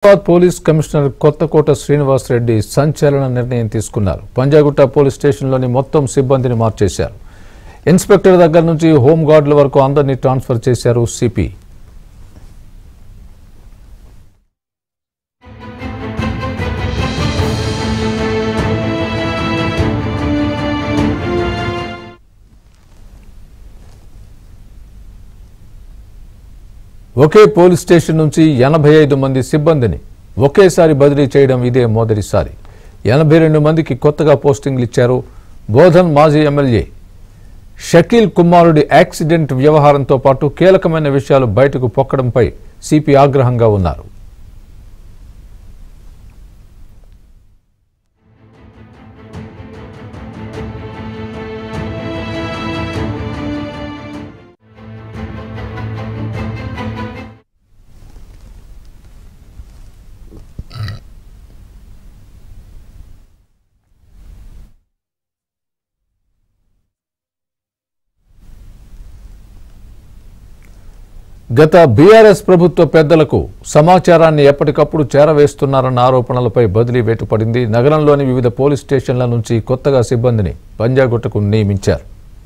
Hyderabad police commissioner Kothakota Srinivas Reddy సంచలన నిర్ణయం తీసుకున్నారు పంజాగుట్ట పోలీస్ స్టేషన్లోని మొత్తం సిబ్బందిని మార్చేశారు ఇన్స్పెక్టర్ దగ్గర నుంచి హోంగార్డుల వరకు అందరినీ ట్రాన్స్ఫర్ చేశారు సిపి ఒకే పోలీస్ స్టేషన్ నుంచి ఎనభై ఐదు మంది సిబ్బందిని ఒకేసారి బదిలీ చేయడం ఇదే మొదటిసారి ఎనభై రెండు మందికి కొత్తగా పోస్టింగ్లు ఇచ్చారు బోధన్ మాజీ ఎమ్మెల్యే షకీల్ కుమారుడి యాక్సిడెంట్ వ్యవహారంతో పాటు కీలకమైన విషయాలు బయటకు పొక్కడంపై సిపి ఆగ్రహంగా ఉన్నారు గత బీఆర్ఎస్ ప్రభుత్వ పెద్దలకు సమాచారాన్ని ఎప్పటికప్పుడు చేరవేస్తున్నారన్న ఆరోపణలపై బదిలీ వేటుపడింది నగరంలోని వివిధ పోలీస్ స్టేషన్ల నుంచి కొత్తగా సిబ్బందిని పంజాగుట్టకు నియమించారు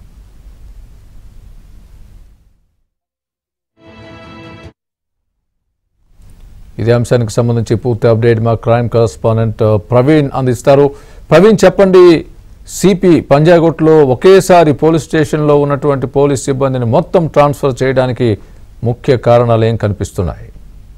ఇదే అంశానికి సంబంధించి పూర్తి అప్డేట్ మా క్రైమ్ కరస్పాండెంట్ ప్రవీణ్ అందిస్తారు ప్రవీణ్ చెప్పండి సిపి పంజాగుట్లో ఒకేసారి పోలీస్ స్టేషన్లో ఉన్నటువంటి పోలీస్ సిబ్బందిని మొత్తం ట్రాన్స్ఫర్ చేయడానికి ముఖ్య కారణాలు ఏం కనిపిస్తున్నాయి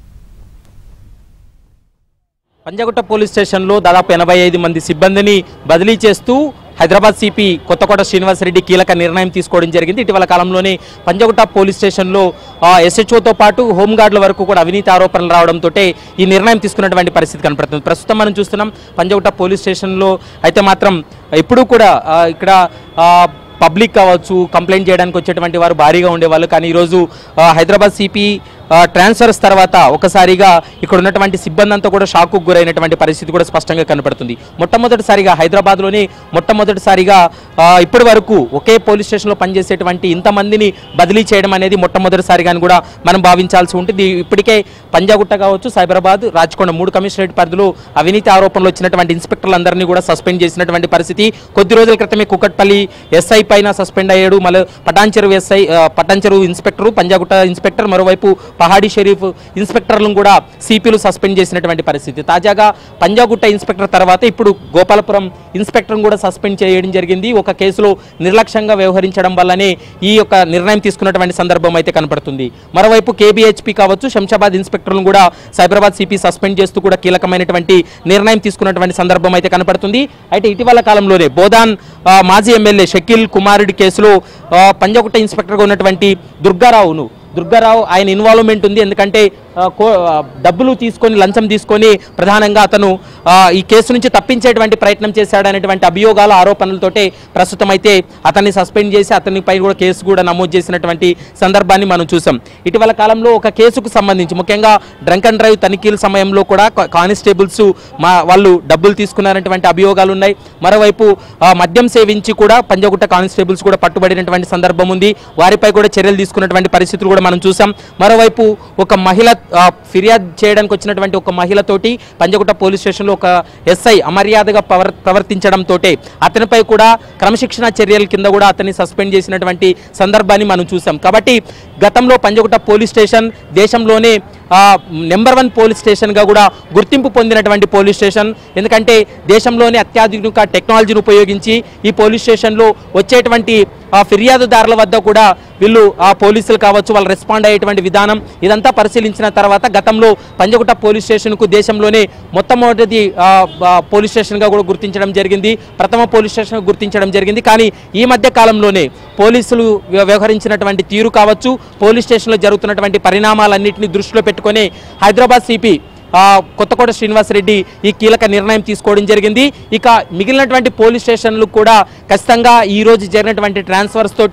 పంజాగుట్ట పోలీస్ స్టేషన్లో దాదాపు ఎనభై ఐదు మంది సిబ్బందిని బదిలీ చేస్తూ హైదరాబాద్ సిపి కొత్తకోట శ్రీనివాసరెడ్డి కీలక నిర్ణయం తీసుకోవడం జరిగింది ఇటీవల కాలంలోనే పంజాగుట్ట పోలీస్ స్టేషన్లో ఎస్హెచ్ఓతో పాటు హోంగార్డుల వరకు కూడా అవినీతి ఆరోపణలు రావడంతో ఈ నిర్ణయం తీసుకున్నటువంటి పరిస్థితి కనపడుతుంది ప్రస్తుతం మనం చూస్తున్నాం పంజాగుట్ట పోలీస్ స్టేషన్లో అయితే మాత్రం ఎప్పుడూ కూడా ఆ, ఇక్కడ ఆ, పబ్లిక్ కావచ్చు కంప్లైంట్ చేయడానికి వచ్చేటువంటి వారు భారీగా ఉండేవాళ్ళు కానీ ఈరోజు ఆ, హైదరాబాద్ సిపి ఆ, ట్రాన్స్ఫర్స్ తర్వాత ఒకసారిగా ఇక్కడ ఉన్నటువంటి సిబ్బంది అంతా కూడా షాకు గురైనటువంటి పరిస్థితి కూడా స్పష్టంగా కనపడుతుంది మొట్టమొదటిసారిగా హైదరాబాద్లోని మొట్టమొదటిసారిగా ఆ, ఇప్పటి వరకు ఒకే పోలీస్ స్టేషన్లో పనిచేసేటువంటి ఇంతమందిని బదిలీ చేయడం అనేది మొట్టమొదటిసారిగా అని కూడా మనం భావించాల్సి ఉంటుంది ఇప్పటికే పంజాగుట్ట కావచ్చు సైబరాబాద్ రాచకొండ మూడు కమిషనరేట్ పరిధిలో అవినీతి ఆరోపణలు వచ్చినటువంటి ఇన్స్పెక్టర్లందరినీ కూడా సస్పెండ్ చేసినటువంటి పరిస్థితి కొద్ది రోజుల క్రితమే కుకట్పల్లి ఎస్ఐ పైన సస్పెండ్ అయ్యాడు మళ్ళీ పటాన్చెరు ఎస్ఐ ఆ, పటాన్చెరు ఇన్స్పెక్టర్ పంజాగుట్ట ఇన్స్పెక్టర్ మరోవైపు పహాడీ షరీఫ్ ఇన్స్పెక్టర్లను కూడా సిపిలు సస్పెండ్ చేసినటువంటి పరిస్థితి తాజాగా పంజాగుట్ట ఇన్స్పెక్టర్ తర్వాత ఇప్పుడు గోపాలపురం ఇన్స్పెక్టర్ను కూడా సస్పెండ్ చేయడం జరిగింది ఒక కేసులో నిర్లక్ష్యంగా వ్యవహరించడం వల్లనే ఈ యొక్క నిర్ణయం తీసుకున్నటువంటి సందర్భం అయితే కనపడుతుంది మరోవైపు కేబిహెచ్పి కావచ్చు శంషాబాద్ ఇన్స్పెక్టర్లను కూడా సైబరాబాద్ సిపి సస్పెండ్ చేస్తూ కూడా కీలకమైనటువంటి నిర్ణయం తీసుకున్నటువంటి సందర్భం అయితే కనపడుతుంది అయితే ఇటీవల కాలంలోనే బోధాన్ ఆ, మాజీ ఎమ్మెల్యే షకీల్ కుమారుడి కేసులో ఆ, పంజాగుట్ట ఇన్స్పెక్టర్గా ఉన్నటువంటి దుర్గారావును దుర్గారావు ఆయన ఇన్వాల్వ్మెంట్ ఉంది ఎందుకంటే ఆ, కో- ఆ, డబ్బులు తీసుకొని లంచం తీసుకొని ప్రధానంగా అతను ఆ, ఈ కేసు నుంచి తప్పించేటువంటి ప్రయత్నం చేశాడనేటువంటి అభియోగాల ఆరోపణలతోటే ప్రస్తుతం అయితే అతన్ని సస్పెండ్ చేసి అతని పై కూడా కేసు కూడా నమోదు చేసినటువంటి సందర్భాన్ని మనం చూసాం ఇటీవల కాలంలో ఒక కేసుకు సంబంధించి ముఖ్యంగా డ్రంక్ అండ్ డ్రైవ్ తనిఖీల సమయంలో కూడా కా- కానిస్టేబుల్స్ మా వాళ్ళు డబ్బులు తీసుకున్నారనేటువంటి అభియోగాలు ఉన్నాయి మరోవైపు ఆ, మద్యం సేవించి కూడా పంజగుట్ట కానిస్టేబుల్స్ కూడా పట్టుబడినటువంటి సందర్భం ఉంది వారిపై కూడా చర్యలు తీసుకున్నటువంటి పరిస్థితులు కూడా మనం చూసాం మరోవైపు ఒక మహిళ ఆ, ఫిర్యాదు చేయడానికి వచ్చినటువంటి ఒక మహిళతోటి పంజగుట్ట పోలీస్ స్టేషన్లో ఒక ఎస్ఐ అమర్యాదగా ప్రవర్ ప్రవర్తించడంతో అతనిపై కూడా క్రమశిక్షణ చర్యల కింద కూడా అతన్ని సస్పెండ్ చేసినటువంటి సందర్భాన్ని మనం చూసాం కాబట్టి గతంలో పంజగుట్ట పోలీస్ స్టేషన్ దేశంలోనే ఆ, నెంబర్ వన్ పోలీస్ స్టేషన్గా కూడా గుర్తింపు పొందినటువంటి పోలీస్ స్టేషన్ ఎందుకంటే దేశంలోనే అత్యాధునిక టెక్నాలజీని ఉపయోగించి ఈ పోలీస్ స్టేషన్లో వచ్చేటువంటి ఆ ఫిర్యాదుదారుల వద్ద కూడా వీళ్ళు ఆ పోలీసులు కావచ్చు వాళ్ళు రెస్పాండ్ అయ్యేటువంటి విధానం ఇదంతా పరిశీలించిన తర్వాత గతంలో పంజగుట్ట పోలీస్ స్టేషన్కు దేశంలోనే మొట్టమొదటి ఆ, ఆ, పోలీస్ స్టేషన్గా కూడా గుర్తించడం జరిగింది ప్రథమ పోలీస్ స్టేషన్ గుర్తించడం జరిగింది కానీ ఈ మధ్య కాలంలోనే పోలీసులు వ్య- వ్యవహరించినటువంటి తీరు కావచ్చు పోలీస్ స్టేషన్లో జరుగుతున్నటువంటి పరిణామాలన్నింటినీ దృష్టిలో పెట్టుకొని హైదరాబాద్ సిపి ఆ, కొత్తకోట శ్రీనివాసరెడ్డి ఈ కీలక నిర్ణయం తీసుకోవడం జరిగింది ఇక మిగిలినటువంటి పోలీస్ స్టేషన్లు కూడా ఖచ్చితంగా ఈ రోజు జరిగినటువంటి ట్రాన్స్ఫర్స్ తోటి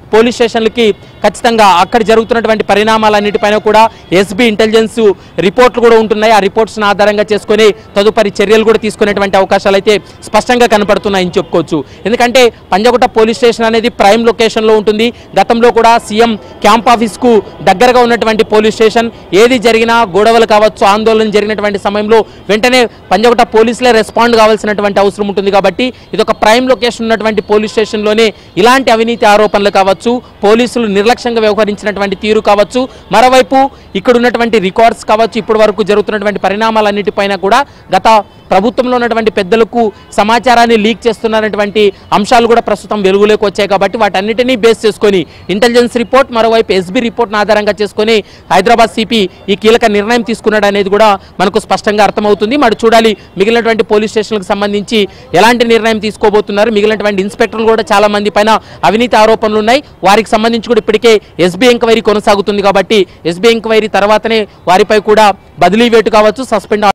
పోలీస్ స్టేషన్లకి ఖచ్చితంగా అక్కడ జరుగుతున్నటువంటి పరిణామాలన్నిటిపైన కూడా ఎస్బీ ఇంటెలిజెన్స్ రిపోర్ట్లు కూడా ఉంటున్నాయి ఆ రిపోర్ట్స్ని ఆధారంగా చేసుకొని తదుపరి చర్యలు కూడా తీసుకునేటువంటి అవకాశాలు అయితే స్పష్టంగా కనపడుతున్నాయని చెప్పుకోవచ్చు ఎందుకంటే పంజగుట్ట పోలీస్ స్టేషన్ అనేది ప్రైమ్ లొకేషన్లో ఉంటుంది గతంలో కూడా సీఎం క్యాంప్ ఆఫీస్కు దగ్గరగా ఉన్నటువంటి పోలీస్ స్టేషన్ ఏది జరిగినా గొడవలు కావచ్చు ఆందోళన జరిగినటువంటి సమయంలో వెంటనే పంజగుట్ట పోలీసులే రెస్పాండ్ కావాల్సినటువంటి అవసరం ఉంటుంది కాబట్టి ఇది ఒక ప్రైమ్ లొకేషన్ ఉన్నటువంటి పోలీస్ స్టేషన్లోనే ఇలాంటి అవినీతి ఆరోపణలు కావచ్చు పోలీసులు నిర్లక్ష్యంగా వ్యవహరించినటువంటి తీరు కావచ్చు మరోవైపు ఇక్కడ ఉన్నటువంటి రికార్డ్స్ కావచ్చు ఇప్పటి వరకు జరుగుతున్నటువంటి పరిణామాలన్నిటిపైన కూడా గత ప్రభుత్వంలో ఉన్నటువంటి పెద్దలకు సమాచారాన్ని లీక్ చేస్తున్నటువంటి అంశాలు కూడా ప్రస్తుతం వెలుగులోకి వచ్చాయి కాబట్టి వాటన్నిటినీ బేస్ చేసుకొని ఇంటెలిజెన్స్ రిపోర్ట్ మరోవైపు ఎస్బీ రిపోర్ట్ను ఆధారంగా చేసుకొని హైదరాబాద్ సిపి ఈ కీలక నిర్ణయం తీసుకున్నాడు అనేది కూడా మనకు స్పష్టంగా అర్థమవుతుంది మరి చూడాలి మిగిలినటువంటి పోలీస్ స్టేషన్లకు సంబంధించి ఎలాంటి నిర్ణయం తీసుకోబోతున్నారు మిగిలినటువంటి ఇన్స్పెక్టర్లు కూడా చాలా మంది పైన అవినీతి ఆరోపణలు ఉన్నాయి వారికి సంబంధించి కూడా ఇప్పటికే ఎస్బీ ఎంక్వైరీ కొనసాగుతుంది కాబట్టి ఎస్బీ ఎంక్వైరీ తర్వాతనే వారిపై కూడా బదిలీ వేటు కావచ్చు సస్పెండ్